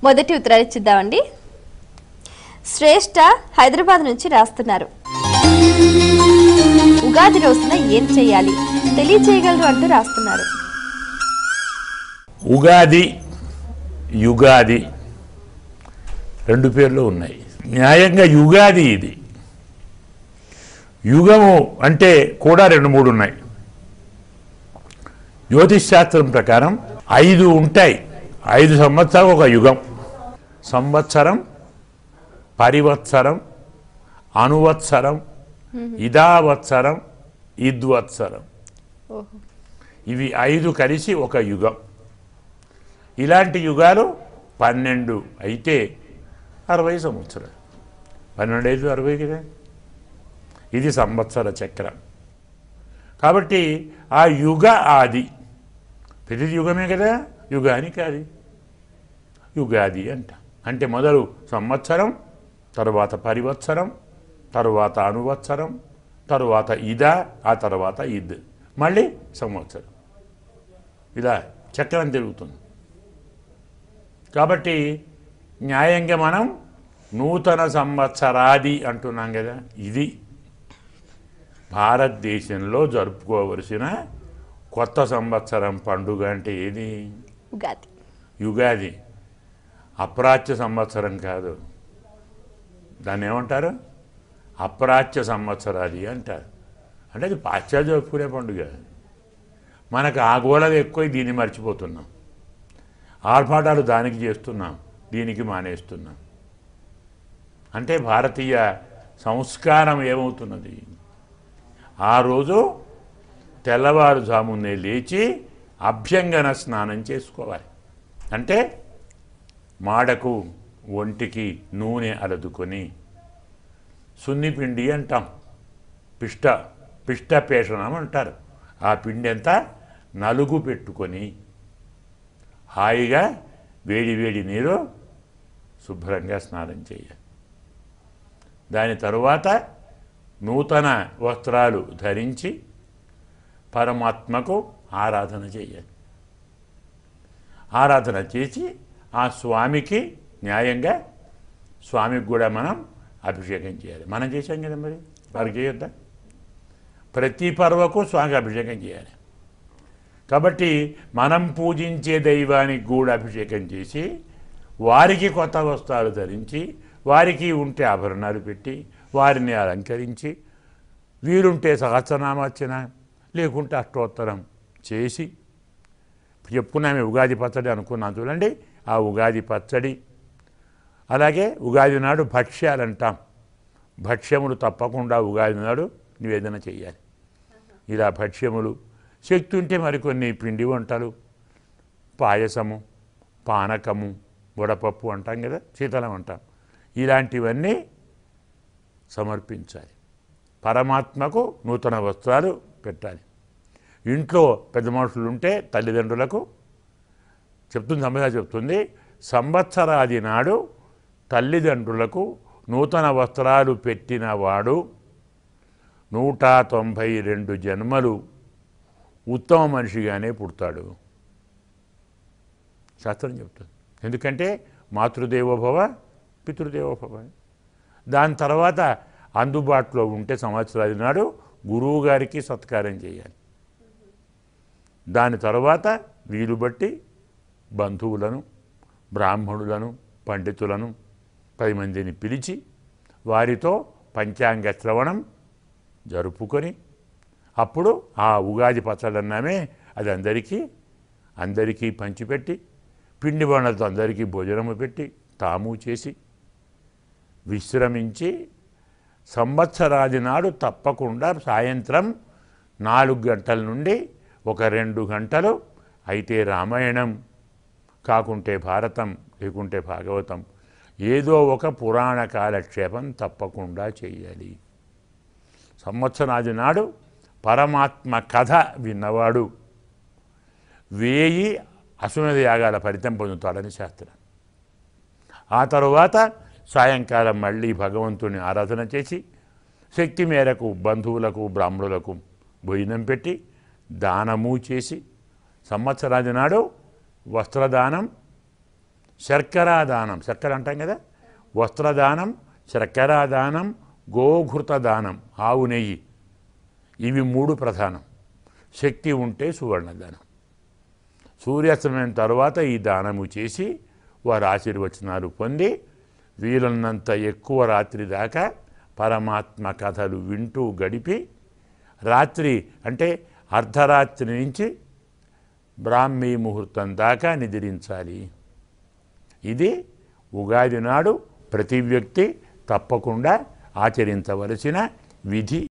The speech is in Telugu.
మొదటి ఉత్తరాలు ఇచ్చిద్దామండి శ్రేష్ఠ హైదరాబాద్ నుంచి రాస్తున్నారు ఉగాది రోజున ఏం చేయాలి తెలియచేయగలరు అంటూ రాస్తున్నారు ఉగాది యుగాది రెండు పేర్లు ఉన్నాయి న్యాయంగా యుగాది ఇది యుగము అంటే కూడా రెండు మూడు ఉన్నాయి జ్యోతిష్ శాస్త్రం ప్రకారం ఐదు ఉంటాయి ఐదు సంవత్సరాలు ఒక యుగం సంవత్సరం పరివత్సరం అనువత్సరం ఇదావత్సరం ఇద్వత్సరం ఓహో ఇవి ఐదు కలిసి ఒక యుగం ఇలాంటి యుగాలు పన్నెండు అయితే అరవై సంవత్సరాలు పన్నెండు ఐదు అరవై కదా ఇది సంవత్సర చక్రం కాబట్టి ఆ యుగ ఆది ప్రతి యుగమే కదా యుగానికి అది యుగాది అంట అంటే మొదలు సంవత్సరం తరువాత పరివత్సరం తరువాత అనువత్సరం తరువాత ఇద ఆ తర్వాత ఇద్ మళ్ళీ సంవత్సరం ఇలా చక్రం తిరుగుతుంది కాబట్టి న్యాయంగా మనం నూతన సంవత్సరాది అంటున్నాం కదా ఇది భారతదేశంలో జరుపుకోవలసిన కొత్త సంవత్సరం పండుగ అంటే ఏది ఉగాది యుగాది అప్రాచ్య సంవత్సరం కాదు దాన్ని ఏమంటారు అప్రాచ్య సంవత్సరాది అంటారు అంటే అది పాశ్చాత్య జరుపుకునే పండుగ మనకు ఆ గోళలు ఎక్కువ దీన్ని మర్చిపోతున్నాం ఆర్భాటాలు దానికి చేస్తున్నాం దీనికి మానేస్తున్నాం అంటే భారతీయ సంస్కారం ఏమవుతున్నది ఆ రోజు తెల్లవారుజామునే లేచి అభ్యంగన స్నానం చేసుకోవాలి అంటే మాడకు ఒంటికి నూనె అలదుకొని సున్నిపిండి అంటాం పిష్ట పిష్ట పేషణం అంటారు ఆ పిండి అంతా నలుగు పెట్టుకొని హాయిగా వేడి వేడి నీరు శుభ్రంగా స్నానం చేయాలి దాని తరువాత నూతన వస్త్రాలు ధరించి పరమాత్మకు ఆరాధన చేయాలి ఆరాధన చేసి ఆ స్వామికి న్యాయంగా స్వామికి కూడా మనం అభిషేకం చేయాలి మనం చేసాం కదా మరి వారికి చేయొద్దా ప్రతి పర్వకు స్వామికి అభిషేకం చేయాలి కాబట్టి మనం పూజించే దైవానికి కూడా అభిషేకం చేసి వారికి కొత్త వస్త్రాలు ధరించి వారికి ఉంటే ఆభరణాలు పెట్టి వారిని అలంకరించి వీరుంటే సహస్రనామార్చన లేకుంటే అష్టోత్తరం చేసి చెప్పుకున్నామే ఉగాది పచ్చడి అనుకున్నాం చూడండి ఆ ఉగాది పచ్చడి అలాగే ఉగాది నాడు భక్ష్యాలు అంటాం భక్ష్యములు తప్పకుండా ఉగాది నాడు నివేదన చేయాలి ఇలా భక్ష్యములు శక్తి ఉంటే మరికొన్ని పిండి వంటలు పాయసము పానకము వడపప్పు అంటాం కదా శీతలం అంటాం ఇలాంటివన్నీ సమర్పించాలి పరమాత్మకు నూతన వస్త్రాలు పెట్టాలి ఇంట్లో పెద్ద మనుషులు ఉంటే తల్లిదండ్రులకు చెప్తుంది సంబంధం చెప్తుంది సంవత్సరాది నాడు తల్లిదండ్రులకు నూతన వస్త్రాలు పెట్టిన వాడు నూట తొంభై రెండు జన్మలు ఉత్తమ మనిషిగానే పుడతాడు శాస్త్రం చెప్తుంది ఎందుకంటే మాతృదేవోభవ పితృదేవోభవ దాని తర్వాత అందుబాటులో ఉంటే సంవత్సరాది నాడు గురువు గారికి సత్కారం చేయాలి దాని తర్వాత వీలు బట్టి బంధువులను బ్రాహ్మణులను పండితులను పది మందిని పిలిచి వారితో పంచాంగ శ్రవణం జరుపుకొని అప్పుడు ఆ ఉగాది పచ్చడి అన్నామే అది అందరికీ అందరికీ పంచిపెట్టి పిండి వంటలతో అందరికీ భోజనము పెట్టి తాము చేసి విశ్రమించి సంవత్సరాది నాడు తప్పకుండా సాయంత్రం నాలుగు గంటల నుండి ఒక రెండు గంటలు అయితే రామాయణం కాకుంటే భారతం లేకుంటే భాగవతం ఏదో ఒక పురాణ కాలక్షేపం తప్పకుండా చేయాలి సంవత్సరాది నాడు పరమాత్మ కథ విన్నవాడు వేయి అశ్వమేధ యాగాల ఫలితం పొందుతాడని శాస్త్రం ఆ తరువాత సాయంకాలం మళ్ళీ భగవంతుని ఆరాధన చేసి శక్తి మేరకు బంధువులకు బ్రాహ్మణులకు భోజనం పెట్టి దానము చేసి సంవత్సరాది నాడు వస్త్రదానం శర్కర దానం శర్కర అంటాం కదా వస్త్రదానం శర్కర దానం గోఘృత దానం ఆవు నెయ్యి ఇవి మూడు ప్రధానం శక్తి ఉంటే సువర్ణ దానం సూర్యాస్తమయం తర్వాత ఈ దానము చేసి వారు ఆశీర్వచనాలు పొంది వీలున్నంత ఎక్కువ రాత్రి దాకా పరమాత్మ కథలు వింటూ గడిపి రాత్రి అంటే అర్ధరాత్రి నుంచి బ్రాహ్మీ ముహూర్తం దాకా నిద్రించాలి ఇది ఉగాది నాడు ప్రతి వ్యక్తి తప్పకుండా ఆచరించవలసిన విధి